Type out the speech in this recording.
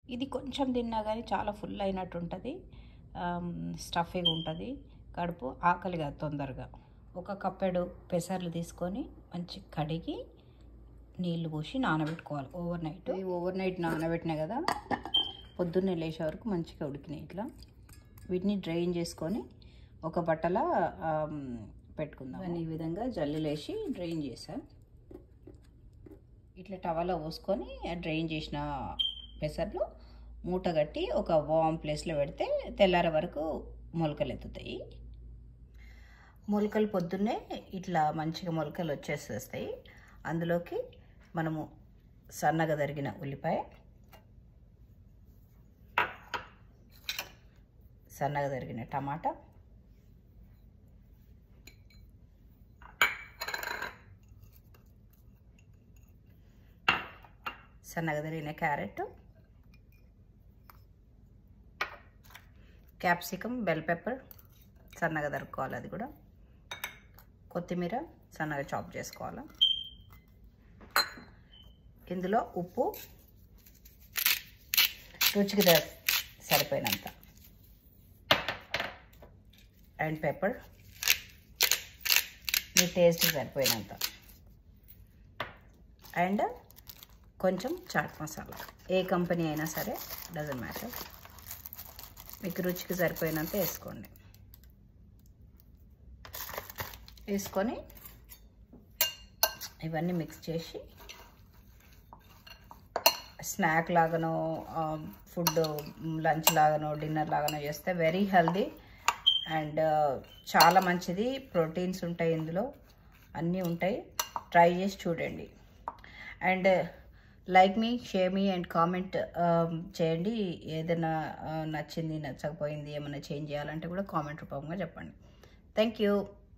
ఇది కొంచెం తిన్నా కానీ చాలా ఫుల్ అయినట్టు ఉంటుంది స్టఫీగా ఉంటుంది కడుపు ఆకలి కాదు తొందరగా ఒక కప్పెడు పెసర్లు తీసుకొని మంచి కడిగి నీళ్లు పోసి నానబెట్టుకోవాలి ఓవర్ నైట్ ఈ ఓవర్ నైట్ నానబెట్టినాయి కదా పొద్దున్నే లేచే వరకు మంచిగా ఉడికినాయి ఇట్లా వీటిని డ్రైన్ చేసుకొని ఒక బట్టల ఆమ్, పెట్టుకుందాం అని ఈ విధంగా జల్లులేసి డ్రైన్ చేసా ఇట్లా టవలో పోసుకొని డ్రైన్ చేసిన పెసర్లు మూట కట్టి ఒక వామ్ ప్లేస్లో పెడితే తెల్లారే వరకు మొలకలు ఎత్తుతాయి మొలకలు పొద్దున్నే ఇట్లా మంచిగా మొలకలు వచ్చేసేస్తాయి అందులోకి మనము సన్నగా తరిగిన ఉల్లిపాయ సన్నగా తరిగిన టమాటా సన్నగా తరిగిన క్యారెట్ క్యాప్సికమ్ బెల్ పెప్పర్ సన్నగా తరుక్కోవాలి అది కూడా కొత్తిమీర సన్నగా చాప్ చేసుకోవాలి ఇందులో ఉప్పు రుచికి ద- సరిపోయినంత అండ్ పెప్పర్ మీ టేస్ట్కి సరిపోయినంత అండ్ కొంచెం చాట్ మసాలా ఏ కంపెనీ అయినా సరే డజన్ మ్యాటర్ మీకు రుచికి సరిపోయినంత వేసుకోండి వేసుకొని ఇవన్నీ మిక్స్ చేసి స్నాక్ లాగానో ఫుడ్ లంచ్ లాగానో డిన్నర్ లాగానో చేస్తే వెరీ హెల్దీ అండ్ చాలా మంచిది ప్రోటీన్స్ ఉంటాయి ఇందులో అన్నీ ఉంటాయి ట్రై చేసి చూడండి అండ్ లైక్ మీ షేర్ మీ అండ్ కామెంట్ చేయండి ఏదైనా ఆ, నచ్చింది నచ్చకపోయింది ఏమైనా చేంజ్ చేయాలంటే కూడా కామెంట్ రూపంగా చెప్పండి థ్యాంక్ యూ